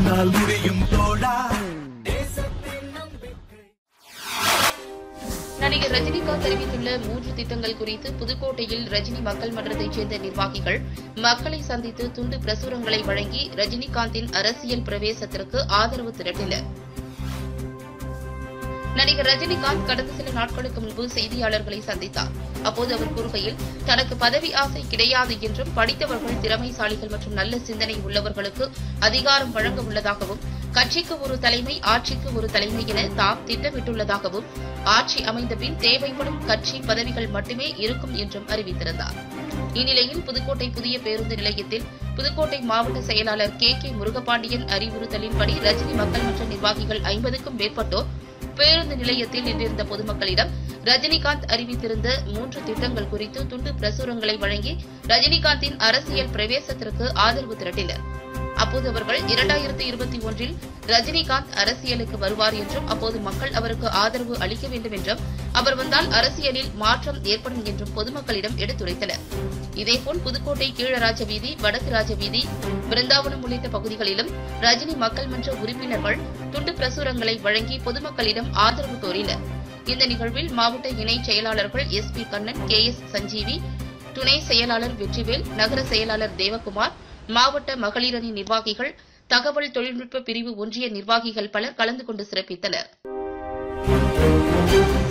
உன்னால் முடியும் தோழா நடிகர் ரஜினிகாந்த் தெரிவித்துள்ள மூன்று திட்டங்கள் குறித்து புதுக்கோட்டையில் ரஜினி மக்கள் மன்றத்தைச் சேர்ந்த நிர்வாகிகள் மக்களை சந்தித்து துண்டு பிரசுரங்களை வழங்கி ரஜினிகாந்தின் அரசியல் பிரவேசத்திற்கு ஆதரவு திரட்டினர் நடிகர் ரஜினிகாந்த் கடந்த சில நாட்களுக்கு முன்பு செய்தியாளர்களை சந்தித்தார் அப்போது அவர் கூறுகையில் தனக்கு பதவி ஆசை கிடையாது என்றும் படித்தவர்கள் திறமைசாலிகள் மற்றும் நல்ல சிந்தனை உள்ளவர்களுக்கு அதிகாரம் வழங்க உள்ளதாகவும் கட்சிக்கு ஒரு தலைமை ஆட்சிக்கு ஒரு தலைமை என தாம் திட்டமிட்டுள்ளதாகவும் ஆட்சி அமைந்த பின் தேவைப்படும் கட்சி பதவிகள் மட்டுமே இருக்கும் என்றும் அறிவித்திருந்தார் இந்நிலையில் புதுக்கோட்டை புதிய பேருந்து நிலையத்தில் புதுக்கோட்டை மாவட்ட செயலாளர் கே கே முருகபாண்டியன் அறிவுறுத்தலின்படி ரஜினி மக்கள் மன்ற நிர்வாகிகள் ஐம்பதுக்கும் மேற்பட்டோர் பேருந்து நிலையத்தில் நின்றிருந்த பொதுமக்களிடம் ரஜினிகாந்த் அறிவித்திருந்த மூன்று திட்டங்கள் குறித்து துண்டு பிரசுரங்களை வழங்கி ரஜினிகாந்தின் அரசியல் பிரவேசத்திற்கு ஆதரவு திரட்டினர் அப்போது அவர்கள் இரண்டாயிரத்தி இருபத்தி ஒன்றில் ரஜினிகாந்த் அரசியலுக்கு வருவார் என்றும் அப்போது மக்கள் அவருக்கு ஆதரவு அளிக்க வேண்டும் என்றும் அவர் வந்தால் அரசியலில் மாற்றம் ஏற்படும் என்றும் பொதுமக்களிடம் எடுத்துரைத்தனர் இதேபோல் புதுக்கோட்டை கீழராஜ வீதி வடக்கு ராஜ வீதி பிருந்தாவனம் உள்ளிட்ட பகுதிகளிலும் ரஜினி மக்கள் மன்ற உறுப்பினர்கள் துண்டு பிரசுரங்களை வழங்கி பொதுமக்களிடம் ஆதரவு கோரினர் இந்த நிகழ்வில் மாவட்ட இணைச் செயலாளர்கள் S P Kannan K S Sanjeevi துணை செயலாளர் வெற்றிவேல் நகர செயலாளர் தேவகுமார் மாவட்ட மகளிரணி நிர்வாகிகள் தகவல் தொழில்நுட்ப பிரிவு ஒன்றிய நிர்வாகிகள் பலர் கலந்து கொண்டு சிறப்பித்தனர்